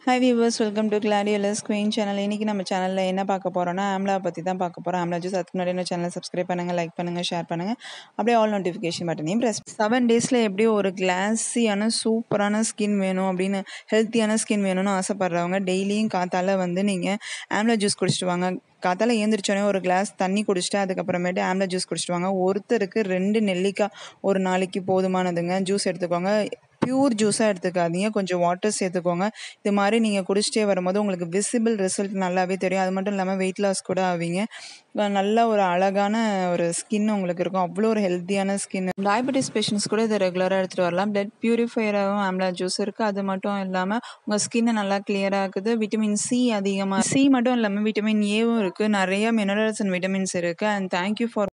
hi viewers welcome to gladiolus queen channel இன்றைக்கி நம்ம சேனலில் என்ன பார்க்க போகிறோம்னா ஆம்லா பற்றி தான் பார்க்க போகிறோம் ஆம்லா ஜூஸ் அதுக்கு முன்னாடி என்ன சேனலை சப்ஸ்கிரைப் பண்ணுங்கள் லைக் பண்ணுங்கள் ஷேர் பண்ணுங்கள் அப்படியே ஆல் நோட்டிஃபிகேஷன் பட்டனையும் ப்ரெஸ் செவன் டேஸில் எப்படி ஒரு கிளாஸியான சூப்பரான ஸ்கின் வேணும் அப்படின்னு ஹெல்த்தியான ஸ்கின் வேணும்னு ஆசைப்பட்றவங்க டெய்லியும் காத்தால வந்து நீங்கள் ஆம்லா ஜூஸ் குடிச்சிட்டு வாங்க காத்தால ஏந்திரிச்சோடனே ஒரு கிளாஸ் தண்ணி குடிச்சிட்டு அதுக்கப்புறமேட்டு ஆம்லா ஜூஸ் குடிச்சிட்டு வாங்க ஒருத்தருக்கு ரெண்டு நெல்லிக்காய் ஒரு நாளைக்கு போதுமானதுங்க ஜூஸ் எடுத்துக்கோங்க பியூர் ஜூஸாக எடுத்துக்காதீங்க கொஞ்சம் வாட்டர் சேர்த்துக்கோங்க இது மாதிரி நீங்கள் குடிச்சிட்டே வரும்போது உங்களுக்கு விசிபிள் ரிசல்ட் நல்லாவே தெரியும் அது மட்டும் இல்லாமல் வெயிட் லாஸ் கூட ஆவீங்க நல்ல ஒரு அழகான ஒரு ஸ்கின் உங்களுக்கு இருக்கும் அவ்வளோ ஒரு ஹெல்த்தியான ஸ்கின் டயபெட்டிஸ் பேஷண்ட்ஸ் கூட இதை ரெகுலராக எடுத்துகிட்டு வரலாம் பிளட் பியூரிஃபையராகவும் ஆம்லா ஜூஸ் இருக்குது அது மட்டும் இல்லாமல் உங்கள் ஸ்கின்னை நல்லா கிளியராக இருக்குது விட்டமின் சி அதிகமாக சி மட்டும் இல்லாமல் விட்டமின் ஏவும் இருக்குது நிறைய மினரல்ஸ் அண்ட் விட்டமின்ஸ் இருக்குது அண்ட் தேங்க்யூ ஃபார்